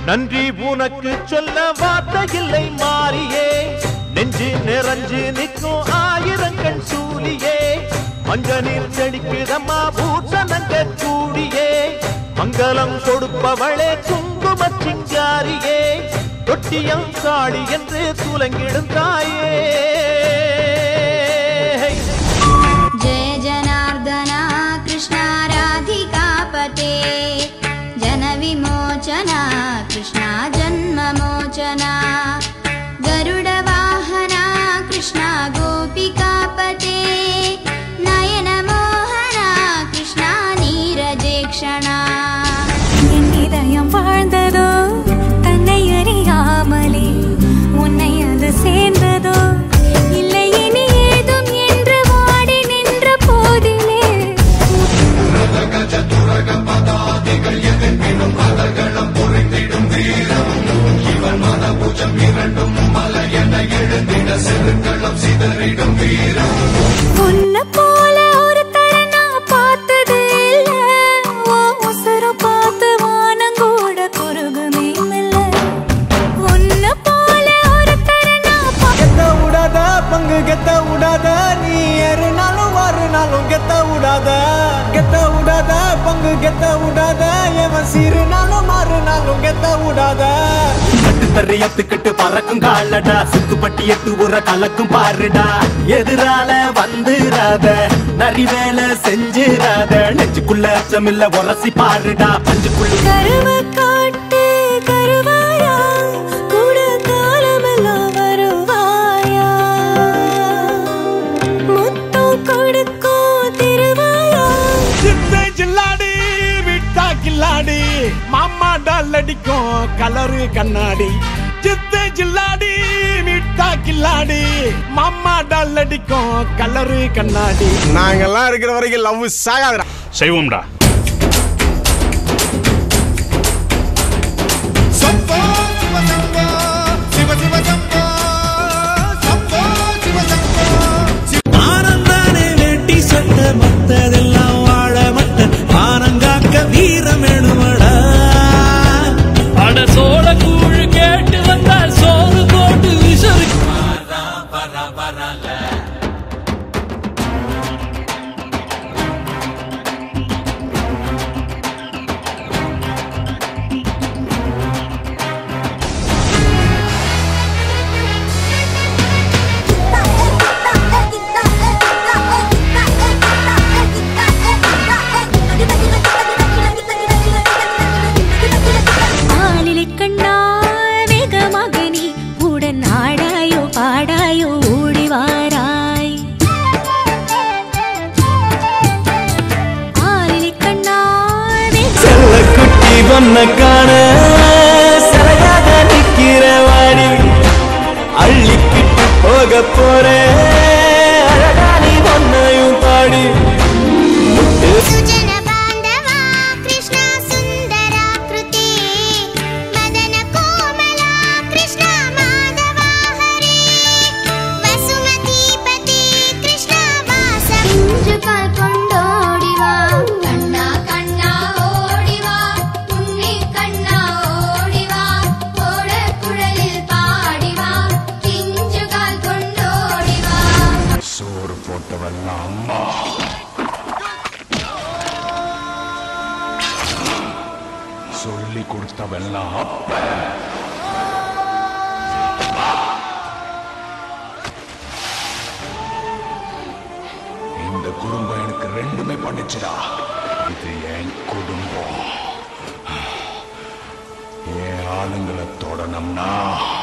நன்றி உனக்கு சொல்ல வார்த்தை இல்லை மாறியே நெஞ்சு நிறைஞ்சு நிற்கும் ஆயிரங்கள் சூலியே மஞ்ச நீர் செடிக்குதம்மா பூசணங்க கூடியே மங்களம் கொடுப்பவளே குங்கும சிங்காரியே தொட்டியம் காளி என்று துலங்கிடும் தாயே जय जनार्दना कृष्णा राधिकापते जनविमोचना कृष्णा जन्ममोचना गरुडवाहना कृष्णा गोपिकापते नयनमोहना कृष्णा नीरजेक्षणा என் இதயம் வாழ்ந்ததோ தன்னை அறியாமலே உன்னை அது சேர்ந்ததோ இல்லை இனி ஏதும் என்று வாடி நின்ற போதிலே உன்னை போல ஒருத்தரை நான் பார்த்தது இல்ல ஓ உசுர பார்த்து வானங்கூட குறுகுமே மெல்ல உன்னை போல ஒருத்தரை நான் பா- கெத்த விடாத பங்கு கெத்த விடாத நீ ஏறுனாலும் மாறுனாலும் கெத்த விடாத கெத்த விடாத பங்கு கெத்த விடாத எவன் சீருனாலும் மாறுனாலும் கெத்த விடாத கட்டு தரையத்துக்கிட்டு பறக்கும் காலடா சுத்துப்பட்டி எட்டு உர கலக்கும் பாருடா எதிரால வந்துராத நரி வேலை செஞ்சிராத நெஞ்சுக்குள்ள அச்சமில்ல உரசி பாருடா பஞ்சுக்குள்ள கருவ காட்டு கருவாயா கூட காலமெல்லாம் வருவாயா முத்தம் கொடுக்கும் திருவாயா சித்தை ஜில்லாடி விட்டா கில்லாடி மாமா டால் அடிக்கும் கலரு கண்ணாடி சித்தை ஜில்லாடி விட்டா கில்லாடி மாமா டால் அடிக்கும் கலரு கண்ணாடி நாங்கெல்லாம் இருக்கிற வரைக்கும் லவ் சாகாதுடா செய்வோம்டா ஆனந்தானே வேட்டி சட்ட மத்ததெல்லாம் வாழ மட்ட ஆனங்காக்க வீரம் வேணுமடா அட சோழ கூழ் கேட்டு வந்தா சோறு போட்டு விசரு ஆளிலை கண்ணா வேகமாக நீ உடன் ஆடாயோ பாடாயோ ஓடி வாராய் ஆளிலை கண்ணா வேக குட்டி பொண்ண காண சரையாக நிக்கிற வாடி அள்ளிக்கிட்டு போக போறேன் அழகா நீ பொண்ணையும் பாடி सुजन बान्धवा कृष्ण सुन्दराकृते मदन कोमला कृष्ण माधवा हरे वसुमतीपते कृष्ण वास கால் கொண்டோடிவா கண்ணா கண்ணா ஓடிவா உன்னி கண்ணா ஓடிவா ஓட குழலில் பாடிவா கிஞ்சு கால் கொண்டோடிவா சோறு போட்டவெல்லாம் அம்மா சொல்லி கொடுத்தவெல்லாம் அப்ப இந்த குடும்பம் எனக்கு ரெண்டுமே பண்ணுச்சுடா இது என் குடும்பம் என் ஆளுங்களை தொடணும்னா